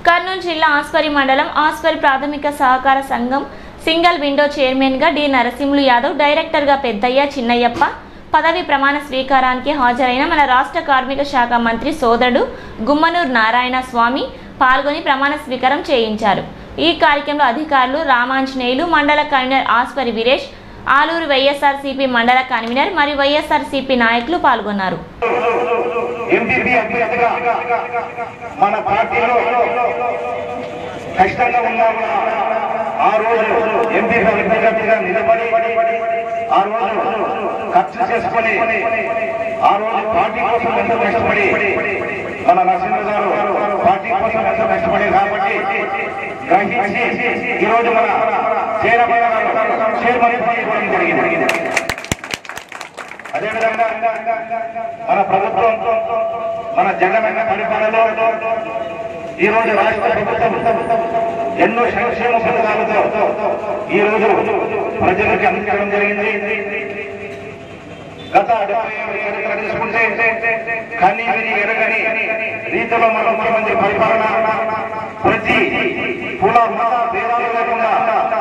కర్నూలు జిల్లా ఆస్పరి మండలం ఆస్పరి ప్రాథమిక సహకార సంఘం సింగిల్ విండో చైర్మన్గా డి నరసింహులు యాదవ్ డైరెక్టర్గా పెద్దయ్య చిన్నయ్యప్ప పదవి ప్రమాణ స్వీకారానికి హాజరైన మన రాష్ట్ర కార్మిక శాఖ మంత్రి సోదరుడు గుమ్మనూరు నారాయణ స్వామి పాల్గొని ప్రమాణ స్వీకారం చేయించారు ఈ కార్యక్రమంలో అధికారులు రామాంజనేయులు మండల కన్వీనర్ ఆస్పరి వీరేష్ ఆలూరు వైఎస్ఆర్సీపీ మండల కన్వీనర్ మరియు వైఎస్ఆర్సీపీ నాయకులు పాల్గొన్నారు ఎంపీపీ అభ్యర్థిగా మన పార్టీలో కష్టంగా ఉన్నాము ఆ రోజు ఎంపీపీ అభ్యర్థిగా నిలబడి ఆ రోజు ఖర్చు చేసుకొని ఆ రోజు పార్టీ కోసం ఎంతో కష్టపడి మన నరసింహ గారు పార్టీ కోసం ఎంతో కష్టపడి కాబట్టి గ్రహించి ఈ రోజు మన చైర్మన్ గారు చైర్మన్ పదవి ఇవ్వడం జరిగింది అదేవిధంగా మన ప్రభుత్వం మన జగనన్న పరిపాలనలో ఈ రోజు రాష్ట్ర ప్రభుత్వం ఎన్నో సంక్షేమ పథకాలతో ఈ రోజు ప్రజలకు అందించడం జరిగింది గత డెబ్బై ఏళ్ళ చరిత్ర తీసుకుంటే కని విని ఎరగని రీతిలో మన ముఖ్యమంత్రి పరిపాలన ప్రతి కుల మత భేదాలు లేకుండా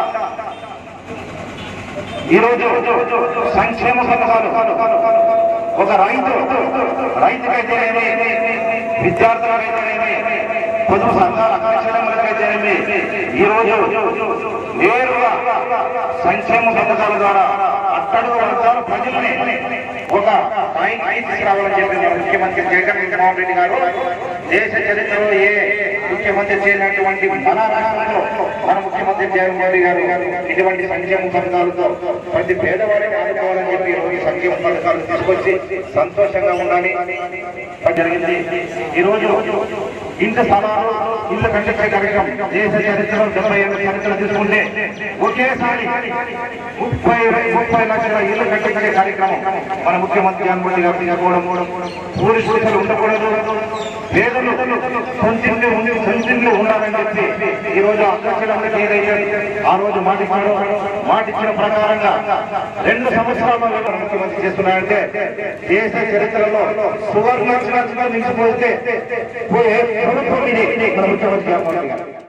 ఈ రోజు సంక్షేమ పథకాలు ఒక రైతు రైతుకైతేనేమి విద్యార్థులకైతేనేమి పొదుపు సంఘాల అధ్యక్షులకైతేనేమి ఈ రోజు నేరుగా సంక్షేమ పథకాల ద్వారా అట్టడుగు వర్గాలు ప్రజలని ఒక స్థాయికి తీసుకురావాలని చెప్పి మన ముఖ్యమంత్రి జగన్మోహన్ రెడ్డి గారు దేశ చరిత్రలో ఏ ముఖ్యమంత్రి చేయనటువంటి మన రాష్ట్రంలో మన ముఖ్యమంత్రి జగన్మోహన్ రెడ్డి గారు ఇటువంటి సంక్షేమ పథకాలతో ప్రతి పేదవాడిని ఆదుకోవాలని చెప్పి ఈ రోజు సంక్షేమ పథకాలు తీసుకొచ్చి సంతోషంగా ఉండాలి జరిగింది ఈ రోజు ఇంటి స్థలాలు ఇల్లు కట్టించే కార్యక్రమం దేశ చరిత్రలో డెబ్బై ఏళ్ళ చరిత్ర తీసుకుంటే ఒకేసారి ముప్పై ముప్పై లక్షల ఇల్లు కట్టించే కార్యక్రమం మన ముఖ్యమంత్రి జగన్మోహన్ రెడ్డి గారు తీసుకోవడం పూరి గుడిసెలు ఉండకూడదు పేదలు సొంతింటి ఉండి సొంతింట్లు ఉండాలని చెప్పి ఈ రోజు అధ్యక్షులందరికీ ఏదైతే ఆ రోజు మాటిచ్చారో మాటిచ్చిన ప్రకారంగా రెండు సంవత్సరాల్లో మన ముఖ్యమంత్రి చేస్తున్నారంటే దేశ చరిత్రలో సువర్ణ నిలిచిపోతే పోయే ప్రభుత్వం ఇది మన ముఖ్యమంత్రి జగన్మోహన్ రెడ్డి గారు